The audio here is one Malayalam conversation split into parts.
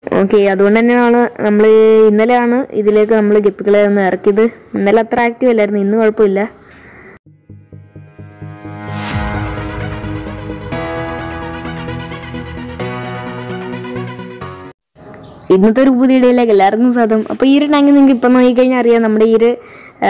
ഓക്കെ അതുകൊണ്ട് തന്നെയാണ് നമ്മൾ ഇന്നലെയാണ് ഇതിലേക്ക് നമ്മൾ ഗപ്പികളെ ഒന്ന് ഇറക്കിയത് ഇന്നലെ അത്ര ആക്റ്റീവ് അല്ലായിരുന്നു ഇന്ന് കുഴപ്പമില്ല ഇന്നത്തെ ഒരു പുതിയ ഇടയിലേക്ക് എല്ലാവർക്കും സ്വാഗതം അപ്പോൾ ഈ ഒരു ടാങ്ക് നിങ്ങൾക്ക് ഇപ്പം നോക്കിക്കഴിഞ്ഞാൽ അറിയാം നമ്മുടെ ഈ ഒരു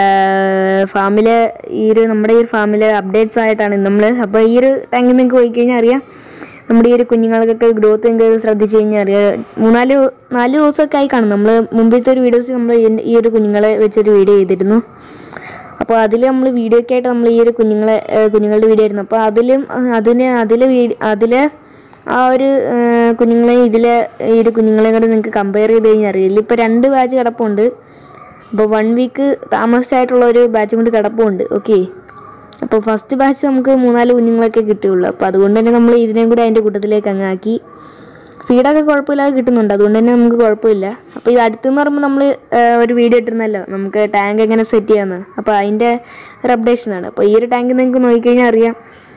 ഫാമിലെ ഈ ഒരു നമ്മുടെ ഈ ഒരു ഫാമിലെ അപ്ഡേറ്റ്സ് ആയിട്ടാണ് നമ്മൾ അപ്പോൾ ഈ ഒരു ടാങ്ക് നിങ്ങൾക്ക് പോയിക്കഴിഞ്ഞാൽ അറിയാം നമ്മുടെ ഈ ഒരു കുഞ്ഞുങ്ങൾക്കൊക്കെ ഗ്രോത്ത് നിങ്ങൾക്ക് ശ്രദ്ധിച്ചു കഴിഞ്ഞാൽ അറിയാം മൂന്നാല് നാല് ദിവസമൊക്കെ ആയി കാണും നമ്മൾ മുമ്പത്തെ ഒരു വീഡിയോസ് നമ്മൾ ഈ ഒരു കുഞ്ഞുങ്ങളെ വെച്ചൊരു വീഡിയോ ചെയ്തിരുന്നു അപ്പോൾ അതിൽ നമ്മൾ വീഡിയോ ഒക്കെ ആയിട്ട് നമ്മൾ ഈ ഒരു കുഞ്ഞുങ്ങളെ ഏഹ് കുഞ്ഞുങ്ങളുടെ വീഡിയോ ആയിരുന്നു അപ്പോൾ അതിലും അഹ് അതിന് അതിൽ അതിൽ ആ ഒരു ഏഹ് കുഞ്ഞുങ്ങളെ ഇതിലെ ഈ ഒരു കുഞ്ഞുങ്ങളെയും കൂടെ നിങ്ങൾക്ക് കമ്പയർ ചെയ്ത് കഴിഞ്ഞാൽ അറിയില്ല ഇപ്പോൾ രണ്ട് ബാച്ച് കിടപ്പുണ്ട് അപ്പോൾ വൺ വീക്ക് താമസിച്ചായിട്ടുള്ള ഒരു ബാച്ചും കൂടി കിടപ്പുണ്ട് ഓക്കെ അപ്പോൾ ഫസ്റ്റ് ബാച്ച് നമുക്ക് മൂന്നാല് കുഞ്ഞുങ്ങളൊക്കെ കിട്ടുകയുള്ളൂ അപ്പോൾ അതുകൊണ്ട് തന്നെ നമ്മൾ ഇതിനെയും കൂടി അതിൻ്റെ കൂട്ടത്തിലേക്ക് അങ്ങ് ആക്കി ഫീഡൊക്കെ കുഴപ്പമില്ലാതെ കിട്ടുന്നുണ്ട് അതുകൊണ്ട് തന്നെ നമുക്ക് കുഴപ്പമില്ല അപ്പോൾ ഇത് അടുത്തെന്ന് പറയുമ്പോൾ നമ്മൾ ഒരു വീഡിയോ ഇട്ടിരുന്നല്ലോ നമുക്ക് ടാങ്ക് എങ്ങനെ സെറ്റ് ചെയ്യാമെന്ന് അപ്പോൾ അതിൻ്റെ ഒരു അപ്ഡേഷനാണ് അപ്പോൾ ഈ ഒരു ടാങ്ക് നിങ്ങൾക്ക് നോക്കിക്കഴിഞ്ഞാൽ അറിയാം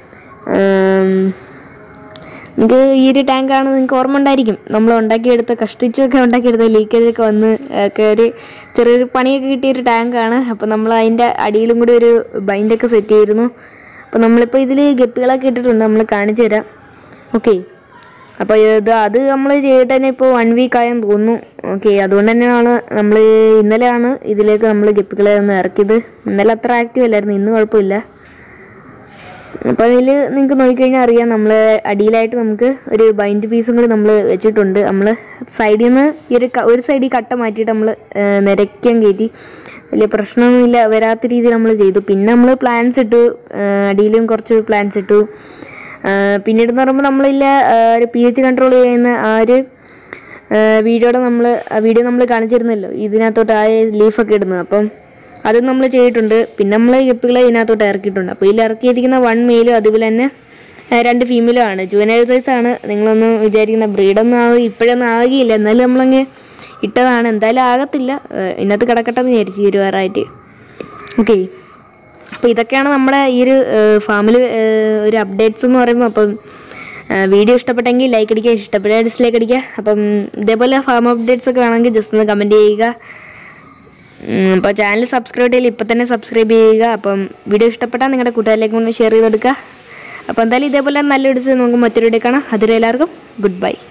ഉം, നിങ്ങൾക്ക് ഈ ഒരു ടാങ്കാണ് നിങ്ങൾക്ക് ഓർമ്മ ഉണ്ടായിരിക്കും നമ്മൾ ഉണ്ടാക്കിയെടുത്ത കഷ്ടിച്ചൊക്കെ ഉണ്ടാക്കിയെടുത്ത ലീക്കേജൊക്കെ വന്ന് ഒക്കെ ഒരു ചെറിയൊരു പണിയൊക്കെ കിട്ടിയ ഒരു ടാങ്കാണ് അപ്പോൾ നമ്മൾ അതിൻ്റെ അടിയിലും കൂടി ഒരു ബൈൻഡൊക്കെ സെറ്റ് ചെയ്തിരുന്നു അപ്പോൾ നമ്മളിപ്പോൾ ഇതിൽ ഗപ്പികളൊക്കെ ഇട്ടിട്ടുണ്ട് നമ്മൾ കാണിച്ചു തരാം ഓക്കെ അപ്പോൾ ഇത് അത് നമ്മൾ ചെയ്തിട്ട് തന്നെ ഇപ്പോൾ വൺ വീക്ക് ആയെന്ന് തോന്നുന്നു ഓക്കെ അതുകൊണ്ട് തന്നെയാണ് നമ്മൾ ഇന്നലെയാണ് ഇതിലേക്ക് നമ്മൾ ഗപ്പികളെ ഒന്ന് ഇറക്കിയത് ഇന്നലെ അത്ര ആക്റ്റീവ് അല്ലായിരുന്നു ഇന്ന് കുഴപ്പമില്ല അപ്പോൾ അതിൽ നിങ്ങൾക്ക് നോക്കിക്കഴിഞ്ഞാൽ അറിയാം നമ്മൾ അടിയിലായിട്ട് നമുക്ക് ഒരു ബൈൻഡ് പീസും കൂടി നമ്മൾ വെച്ചിട്ടുണ്ട് നമ്മൾ സൈഡിൽ നിന്ന് ഈ ഒരു ക- ഒരു സൈഡിൽ കട്ട മാറ്റിയിട്ട് നമ്മൾ നിരക്കാൻ കയറ്റി വലിയ പ്രശ്നമൊന്നുമില്ല വരാത്ത രീതിയിൽ നമ്മൾ ചെയ്തു പിന്നെ നമ്മൾ പ്ലാൻസ് ഇട്ടു ആ, അടിയിലും കുറച്ച് പ്ലാൻസ് ഇട്ടു ആ, പിന്നീട് എന്ന് പറയുമ്പോൾ നമ്മളില്ല ആ, ഒരു പി എച്ച് കൺട്രോൾ ചെയ്യുന്ന ആ ഒരു വീഡിയോയുടെ നമ്മൾ വീഡിയോ നമ്മൾ കാണിച്ചിരുന്നല്ലോ ഇതിനകത്തോട്ട് ആ ലീഫൊക്കെ ഇടുന്നത് അപ്പം അത് നമ്മൾ ചെയ്തിട്ടുണ്ട് പിന്നെ നമ്മൾ ഗപ്പികളെ ഇതിനകത്തോട്ട് ഇറക്കിയിട്ടുണ്ട് അപ്പോൾ ഇതിൽ ഇറക്കിയിരിക്കുന്ന വൺ മെയിലും അതുപോലെ തന്നെ ആ, രണ്ട് ഫീമെയിലും ആണ് ജൂനിയർ സൈസ് ആണ് നിങ്ങളൊന്നും വിചാരിക്കുന്ന ബ്രീഡൊന്നും ആവുക ഇപ്പോഴൊന്നും ആവുകയില്ല എന്നാലും നമ്മളങ്ങ് ഇട്ടതാണ് എന്തായാലും ആകത്തില്ല ആ, ഇതിനകത്ത് കിടക്കട്ടെ എന്ന് വിചാരിച്ചു ഈ ഒരു വാറായിട്ട് ഓക്കെ അപ്പോൾ ഇതൊക്കെയാണ് നമ്മുടെ ഈ ഒരു ഫാമിൽ ഒരു അപ്ഡേറ്റ്സ് എന്ന് പറയുമ്പോൾ അപ്പം വീഡിയോ ഇഷ്ടപ്പെട്ടെങ്കിൽ ലൈക്ക് അടിക്കുക ഇഷ്ടപ്പെട്ട ഡിസ്ലൈക്ക് അടിക്കുക അപ്പം ഇതേപോലെ ഫാം അപ്ഡേറ്റ്സ് ഒക്കെ വേണമെങ്കിൽ ജസ്റ്റ് ഒന്ന് കമൻറ്റ് ചെയ്യുക ഉം, അപ്പോൾ ചാനൽ സബ്സ്ക്രൈബ് ചെയ്യില്ല ഇപ്പം തന്നെ സബ്സ്ക്രൈബ് ചെയ്യുക അപ്പം വീഡിയോ ഇഷ്ടപ്പെട്ടാൽ നിങ്ങളുടെ കൂട്ടുകാരിലേക്ക് ഒന്ന് ഷെയർ ചെയ്ത് കൊടുക്കുക അപ്പോൾ എന്തായാലും ഇതേപോലെ നല്ല വീഡിയോസ് നമുക്ക് മറ്റൊരു വീഡിയോ കാണാം അതുവരെ എല്ലാവർക്കും ഗുഡ് ബൈ